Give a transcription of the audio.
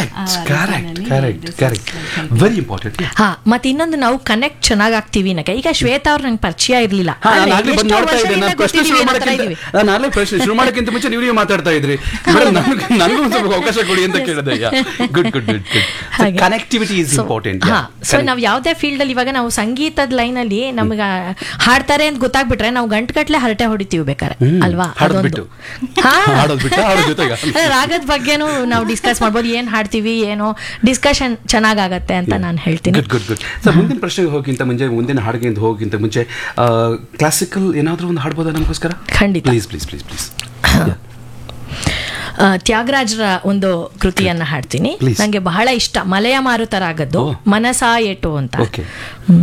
Correct correct correct correct very important ಹಾ ಮತ್ತೆ ಇನ್ನೊಂದು ನಾವು ಕನೆಕ್ಟ್ ಚೆನ್ನಾಗ್ ಆಗ್ತೀವಿ ನಕ ಈಗ ಶ್ವೇತಾ ಅವ್ರು ನಂಗೆ ಪರಿಚಯ ಇರ್ಲಿಲ್ಲ ಹಾ, ಆದ್ರೆ ನಾನು ಆಗ್ಲೇ ಬಂದು ಎಷ್ಟೋ ನೋಡ್ತಾ ಇದ್ದೆ ವರ್ಷದಿಂದ ನಾನು ಪ್ರಶ್ನೆ ಶುರು ಗೊತ್ತಿದೀವಿ, ಅನ್ನೋ ಥರ ಮಾಡಕ್ಕಿಂತ ಇದೀವಿ. ನಾನು ಆಗ್ಲೇ ಪ್ರಶ್ನೆ ಶುರು ಮಾಡಕ್ಕಿಂತ ಮುಂಚೆ ನೀವು ನೀವು ಮಾತಾಡ್ತಾ ಇದ್ರಿ ಮೇಡಮ್ ನನಗೆ ನನಗೂ ಒಂದು ಸ್ವಲ್ಪ ಅವಕಾಶ ಕೊಡಿ ಅಂತ ಕೇಳಿದೆ ಗುಡ್ ಗುಡ್ ಗುಡ್ ಗುಡ್ ಹಾಗೆ. ಕನೆಕ್ಟಿವಿಟಿ ಈಸ್ ಇಂಪಾರ್ಟೆಂಟ್ ಹಾ ಸೊ ನಾವ್ ಯಾವ್ದೇ ಫೀಲ್ಡ್ ಅಲ್ಲಿ ಇವಾಗ ನಾವು ಸಂಗೀತದ ಲೈನ್ ಅಲ್ಲಿ ನಮ್ಗೆ ಹಾಡ್ತಾರೆ ಅಂತ ಗೊತ್ತಾಗ್ಬಿಟ್ರೆ ನಾವು ಗಂಟುಗಟ್ಲೆ ಹರಟೆ ಹೊಡಿತೀವಿ ಬೇಕಾರೆ ಅಲ್ವಾ ಹಾಡೋದ್ ಅದೊಂದು. ಬಿಟ್ಟು. ಹಾ ಹಾಡೋದ್ ಬಿಟ್ಟು, ಹಾಡೋದ್ ಜೊತೆಗೆ. ಅದೇ ರಾಗದ ಬಗ್ಗೆನೂ ನಾವು ಡಿಸ್ಕಸ್ ಮಾಡ್ಬೋದು ಏನ್ ಹಾಡ್ತೀವಿ ಏನೋ ಡಿಸ್ಕಷನ್ ಚೆನ್ನಾಗಾಗತ್ತೆ ಅಂತ ನಾನು ಹೇಳ್ತೀನಿ ಗುಡ್ ಗುಡ್ ಗುಡ್ ಸರ್ ಮುಂದಿನ ಪ್ರಶ್ನೆಗೆ ಹೋಗಿಂತ ಮುಂಚೆ ಮುಂದಿನ ಹಾಡಿಗೆ ಹೋಗಿಂತ ಮುಂಚೆ ಕ್ಲಾಸಿಕಲ್ ಏನಾದರೂ ಒಂದು ಹಾಡ್ಬೋದಾ ನಮಗೋಸ್ಕರ ಖಂಡಿತ. ಪ್ಲೀಸ್ ಪ್ಲೀಸ್ ಪ್ಲೀಸ್ ಪ್ಲೀಸ್ ಆ, ತ್ಯಾಗರಾಜರ ಒಂದು ಕೃತಿಯನ್ನ ಹಾಡ್ತೀನಿ Please. ನಂಗೆ ಬಹಳ ಇಷ್ಟ ಮಲೆಯ ಮಾರುತ ರಾಗದ್ದು ಓ. ಮನಸಾ ಏಟು ಅಂತ Okay. ಹ್ಮ್.